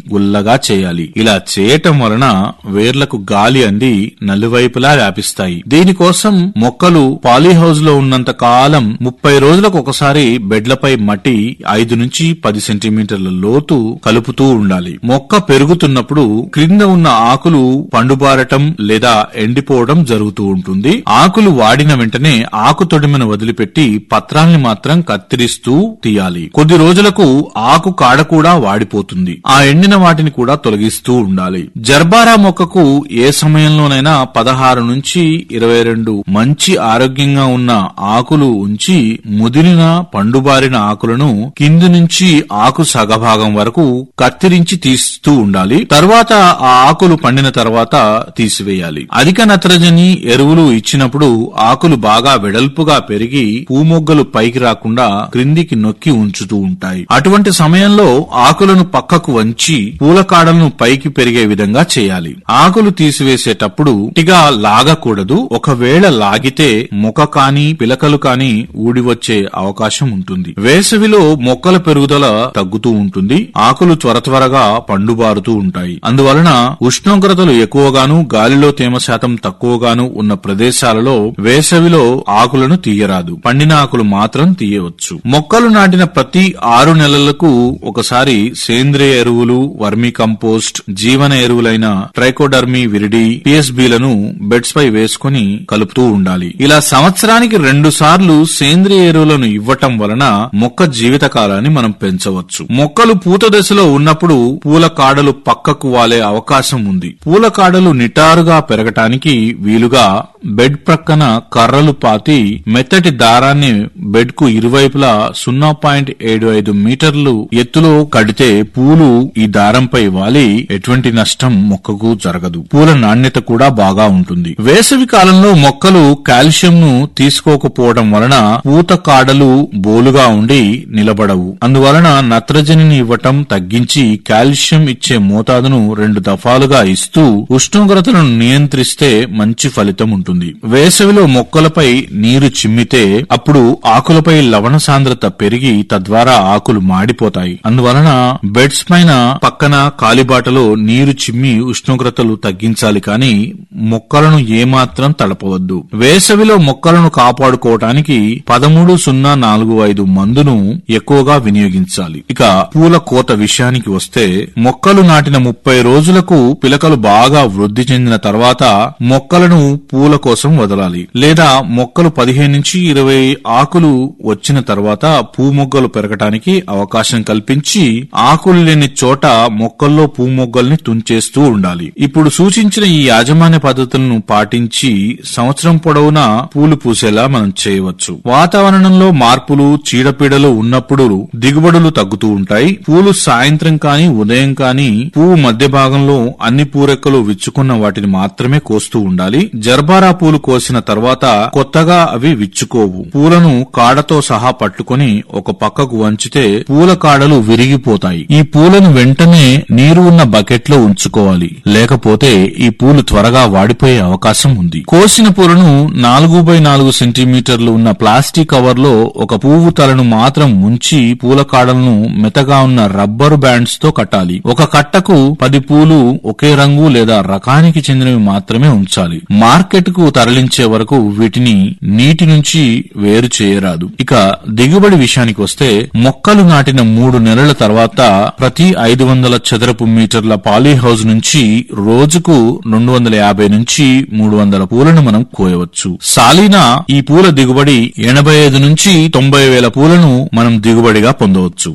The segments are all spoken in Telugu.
గుల్లగా చేయాలి ఇలా చేయటం వలన వేర్లకు గాలి అంది నలువైపులా వ్యాపిస్తాయి దీనికోసం మొక్కలు పాలీహౌస్ లో ఉన్నంత కాలం ముప్పై రోజులకు ఒకసారి బెడ్లపై మట్టి ఐదు నుంచి పది సెంటీమీటర్ల లోతు కలుపుతూ ఉండాలి మొక్క పెరుగుతున్నప్పుడు క్రింద ఉన్న ఆకులు పండుబారటం లేదా ఎండిపోవడం జరుగుతూ ఉంటుంది ఆకులు వాడిన వెంటనే ఆకు తొడిమను వదిలిపెట్టి పత్రాల్ని మాత్రం కత్తిరిస్తూ తీయాలి కొద్ది రోజులకు ఆకు కాడ కూడా వాడిపోతుంది ఆ ఎండిన వాటిని కూడా తొలగిస్తూ ఉండాలి జర్బారా మొక్కకు ఏ సమయంలోనైనా పదహారు నుంచి ఇరవై రెండు మంచి ఆరోగ్యంగా ఉన్న ఆకులు ఉంచి ముదిరిన పండుబారిన ఆకులను కింది నుంచి ఆకు సగభాగం వరకు కత్తిరించి తీస్తూ ఉండాలి తర్వాత ఆ ఆకులు పండిన తర్వాత తీసివేయాలి అధిక నత్రజని ఎరువులు ఇచ్చినప్పుడు ఆకులు బాగా వెడల్పుగా పెరిగి పూమొగ్గలు పైకి రాకుండా క్రిందికి నొక్కి ఉంచుతూ ఉంటాయి అటువంటి సమయంలో ఆకులను పక్కకు వంచి పూల కాడలను పైకి పెరిగే విధంగా చేయాలి ఆకులు తీసివేసేటప్పుడు గట్టిగా లాగకూడదు ఒకవేళ లాగితే మొక్క కాని పిలకలు కాని ఊడి వచ్చే అవకాశం ఉంటుంది వేసవిలో మొక్కల పెరుగుదల తగ్గుతూ ఉంటుంది ఆకులు త్వర త్వరగా పండుబారుతూ ఉంటాయి అందువలన ఉష్ణోగ్రతలు ఎక్కువగాను గాలిలో తేమ శాతం తక్కువగాను ఉన్న ప్రదేశాలలో వేసవిలో ఆకులను తీయరాదు పండిన ఆకులు మాత్రం తీయవచ్చు మొక్కలు నాటిన ప్రతి ఆరు నెలలకు ఒకసారి సేంద్రియ ఎరువులు వర్మీ కంపోస్ట్ జీవన ఎరువులైన ట్రైకోడర్మీ విరిడి పిఎస్బీలను బెడ్స్ పై వేసుకుని కలుపుతూ ఉండాలి ఇలా సంవత్సరానికి రెండు సార్లు సేంద్రియ ఎరువులను ఇవ్వటం వలన మొక్క జీవిత కాలాన్ని మనం పెంచవచ్చు మొక్కలు పూత దశలో ఉన్నప్పుడు పూల కాడలు పక్కకు వాలే అవకాశం ఉంది పూల కాడలు నిటారుగా పెరగటానికి వీలుగా బెడ్ ప్రక్కన కర్రలు పాతి మెత్తటి దారాన్ని బెడ్ కు ఇరువైపులా సున్నా పాయింట్ ఏడు ఐదు మీటర్లు ఎత్తులో కడితే పూలు ఈ దారంపై వాలి ఎటువంటి నష్టం మొక్కకు జరగదు పూల నాణ్యత కూడా బాగా ఉంటుంది వేసవి కాలంలో మొక్కలు కాల్షియం ను తీసుకోకపోవడం వలన పూత కాడలు బోలుగా ఉండి నిలబడవు అందువలన నత్రజనిని ఇవ్వటం తగ్గించి కాల్షియం ఇచ్చే మోతాదును రెండు దఫాలుగా ఇస్తూ ఉష్ణోగ్రతను నియంత్రిస్తే మంచి ఫలితం ఉంటుంది వేసవిలో మొక్కలపై నీరు చిమ్మితే అప్పుడు ఆకులపై లవణ సాంద్రత పెరిగి తద్వారా ఆకులు మాడిపోతాయి అందువలన బెడ్స్ పైన పక్కన కాలిబాటలో నీరు చిమ్మి ఉష్ణోగ్రతలు తగ్గించాలి కానీ మొక్కలను ఏమాత్రం తడపవద్దు వేసవిలో మొక్కలను కాపాడుకోవటానికి పదమూడు సున్నా నాలుగు ఐదు మందును ఎక్కువగా వినియోగించాలి ఇక పూల కోత విషయానికి వస్తే మొక్కలు నాటిన ముప్పై రోజులకు పిలకలు బాగా వృద్ధి చెందిన తర్వాత మొక్కలను పూల కోసం వదలాలి లేదా మొక్కలు పదిహేను నుంచి ఇరవై ఆకులు వచ్చిన తర్వాత పూ మొగ్గలు పెరగటానికి అవకాశం కల్పించి ఆకులు లేని చోట మొక్కల్లో పూ మొగ్గల్ని తుంచేస్తూ ఉండాలి ఇప్పుడు సూచించిన ఈ యాజమాన్య పద్ధతులను పాటించి సంవత్సరం పొడవునా పూలు పూసేలా మనం చేయవచ్చు వాతావరణంలో మార్పులు చీడపీడలు ఉన్నప్పుడు దిగుబడులు తగ్గుతూ ఉంటాయి పూలు సాయంత్రం కాని ఉదయం కాని పువ్వు మధ్య భాగంలో అన్ని పూరెక్కలు విచ్చుకున్న వాటిని మాత్రమే కోస్తూ ఉండాలి జర్బారా పూలు కోసిన తర్వాత కొత్తగా అవి విచ్చుకోవు పూలను కాడతో సహా పట్టుకొని ఒక పక్కకు వంచితే పూల కాడలు విరిగిపోతాయి ఈ పూలను వెంటనే నీరు ఉన్న బకెట్ లో ఉంచుకోవాలి లేకపోతే ఈ పూలు త్వరగా వాడిపోయే అవకాశం ఉంది కోసిన పూలను నాలుగు బై నాలుగు సెంటీమీటర్లు ఉన్న ప్లాస్టిక్ కవర్ లో ఒక పువ్వు తలను మాత్రం ఉంచి పూల కాడలను మెతగా ఉన్న రబ్బరు బ్యాండ్స్ తో కట్టాలి ఒక కట్టకు పది పూలు ఒకే రంగు లేదా రకానికి చెందినవి మాత్రమే ఉంచాలి మార్కెట్ కు తరలించే వరకు వీటిని నీటి నుంచి వేరు చేయరాదు ఇక దిగుబడి విషయానికి వస్తే మొక్కలు నాటిన మూడు నెలల తర్వాత ప్రతి ఐదు వందల చదరపు మీటర్ల పాలీ హౌస్ నుంచి రోజుకు రెండు వందల యాభై నుంచి మూడు వందల పూలను మనం కోయవచ్చు సాలీనా ఈ పూల దిగుబడి ఎనభై ఐదు నుంచి తొంభై వేల పూలను మనం దిగుబడిగా పొందవచ్చు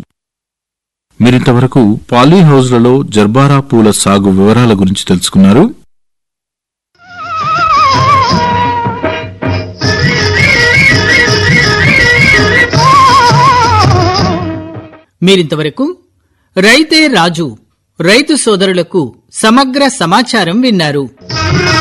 మీరింతవరకు పాలీ హౌజ్లలో జర్బారా పూల సాగు వివరాల గురించి తెలుసుకున్నారు మీరింతవరకు రైతే రాజు రైతు సోదరులకు సమగ్ర సమాచారం విన్నారు